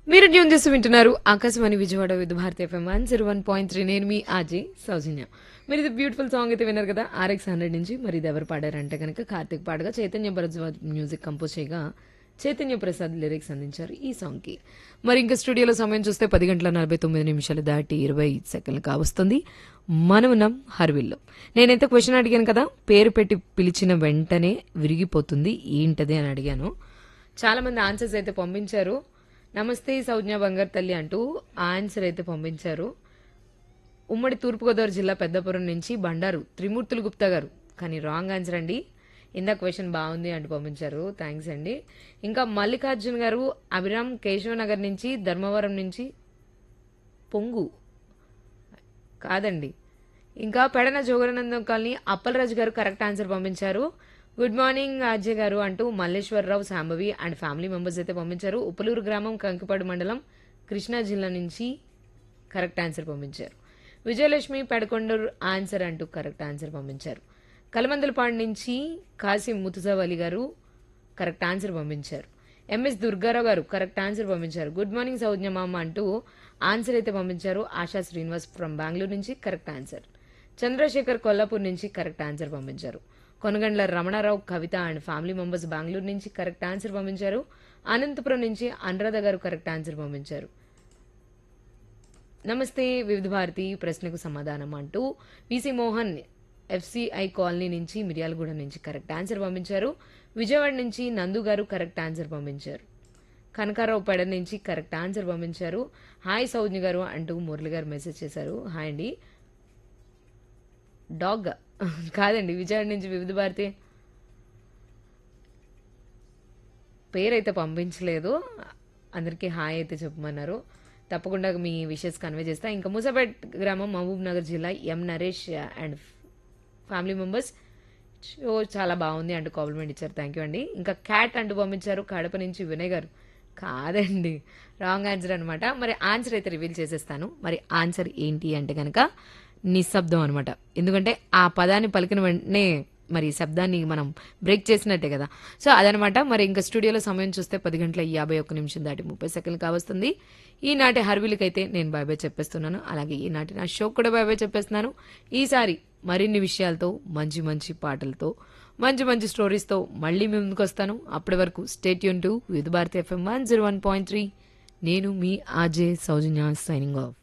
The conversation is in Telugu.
మీరు ట్యూన్ చేసి వింటున్నారు Akashvani Vijayawada with Bharati FM one zero one point three నేను మీ ఆజీ సౌజన్య మీరు ఇది బ్యూటిఫుల్ సాంగ్ అయితే విన్నారు కదా ఆర్ఎక్స్ హండ్రెడ్ నుంచి మరి ఇది ఎవరు పాడారంటే కనుక కార్తిక్ పాడగా చైతన్య భరద్వాజ్ మ్యూజిక్ కంపోజ్ చేయగా చైతన్య ప్రసాద్ లిరిక్స్ అందించారు ఈ సాంగ్కి మరి ఇంకా స్టూడియోలో సమయం చూస్తే పది గంటల నలభై తొమ్మిది నిమిషాలు దాటి ఇరవై సెకండ్లు కావస్తుంది మనం ఉన్నాం హర్విల్లో నేనైతే క్వశ్చన్ అడిగాను కదా పేరు పెట్టి పిలిచిన వెంటనే విరిగిపోతుంది ఏంటది అని అడిగాను చాలా మంది ఆన్సర్స్ అయితే పంపించారు నమస్తే సౌజ్ఞ బంగారు తల్లి అంటూ ఆన్సర్ అయితే పంపించారు ఉమ్మడి తూర్పుగోదావరి జిల్లా పెద్దపురం నుంచి బండారు త్రిమూర్తులు గుప్తా గారు కానీ రాంగ్ ఆన్సర్ అండి ఇందా క్వశ్చన్ బాగుంది అంటూ పంపించారు థ్యాంక్స్ అండి ఇంకా మల్లికార్జున్ గారు అభిరామ్ కేశవనగర్ నుంచి ధర్మవరం నుంచి పొంగు కాదండి ఇంకా పెడన జోగరానందం కాలనీ అప్పలరాజు గారు కరెక్ట్ ఆన్సర్ పంపించారు గుడ్ మార్నింగ్ అజయ్ గారు అంటూ Malleswararao Shambhavi and family members అయితే పంపించారు ఉప్పలూరు గ్రామం కంకిపాడు మండలం కృష్ణా జిల్లా నుంచి కరెక్ట్ ఆన్సర్ పంపించారు విజయలక్ష్మి పెడకొండూరు ఆన్సర్ అంటూ కరెక్ట్ ఆన్సర్ పంపించారు కలమందలపాడు నుంచి కాసిం ముతుజావలి గారు కరెక్ట్ ఆన్సర్ పంపించారు ఎంఎస్ దుర్గారావు గారు కరెక్ట్ ఆన్సర్ పంపించారు గుడ్ మార్నింగ్ సౌజ్ఞ మామ అంటూ ఆన్సర్ అయితే పంపించారు ఆశా శ్రీనివాస్ ఫ్రమ్ బెంగళూరు నుంచి కరెక్ట్ ఆన్సర్ చంద్రశేఖర్ కొల్లాపూర్ నుంచి కరెక్ట్ ఆన్సర్ పంపించారు Konagandla Ramanarao Kavitha and family members Bengaluru నుంచి కరెక్ట్ ఆన్సర్ పంపించారు అనంతపురం నుంచి అనురాధ గారు కరెక్ట్ ఆన్సర్ పంపించారు నమస్తే వివిధ భారతి ప్రశ్నకు సమాధానం అంటూ విసి మోహన్ ఎఫ్సిఐ కాలనీ నుంచి మిర్యాలగూడ నుంచి కరెక్ట్ ఆన్సర్ పంపించారు విజయవాడ నుంచి నందు గారు కరెక్ట్ ఆన్సర్ పంపించారు కనకారావు పెడ నుంచి కరెక్ట్ ఆన్సర్ పంపించారు హాయ్ సౌజ్ఞ గారు అంటూ మురళి గారు మెసేజ్ చేశారు హాయ్ అండి డాగ్ కాదండి విజయవాడ నుంచి వివిధ భారతి పేరైతే పంపించలేదు అందరికీ హాయ్ అయితే చెప్పమన్నారు తప్పకుండా మీ విషెస్ కన్వే చేస్తా ఇంకా మూసాపేట్ గ్రామం మహబూబ్ నగర్ జిల్లా M Naresh and family members show చాలా బాగుంది అంటూ కాంప్లిమెంట్ ఇచ్చారు థ్యాంక్ యూ అండి ఇంకా క్యాట్ అంటూ పంపించారు కడప నుంచి వినయ్ గారు కాదండి రాంగ్ ఆన్సర్ అనమాట మరి ఆన్సర్ అయితే రివీల్ చేసేస్తాను మరి ఆన్సర్ ఏంటి అంటే కనుక నిశ్శబ్దం అనమాట ఎందుకంటే ఆ పదాన్ని పలికిన వెంటనే మరి శబ్దాన్ని మనం బ్రేక్ చేసినట్టే కదా సో అదనమాట మరి ఇంకా స్టూడియోలో సమయం చూస్తే పది గంటల యాభై ఒక్క నిమిషం దాటి ముప్పై సెకండ్లు కావస్తుంది ఈనాటి హర్విలకైతే నేను బాయ్ బాయ్ చెప్పేస్తున్నాను అలాగే ఈనాటి నా షో కూడా బాయ్ బాయ్ చెప్పేస్తున్నాను ఈసారి మరిన్ని విషయాలతో మంచి మంచి పాటలతో మంచి మంచి స్టోరీస్తో మళ్ళీ మీ ముందుకు వస్తాను అప్పటి వరకు స్టేట్ యూన్ to Vividh Bharati FM one zero one point three నేను మీ ఆజే సౌజన్య సైనింగ్ ఆఫ్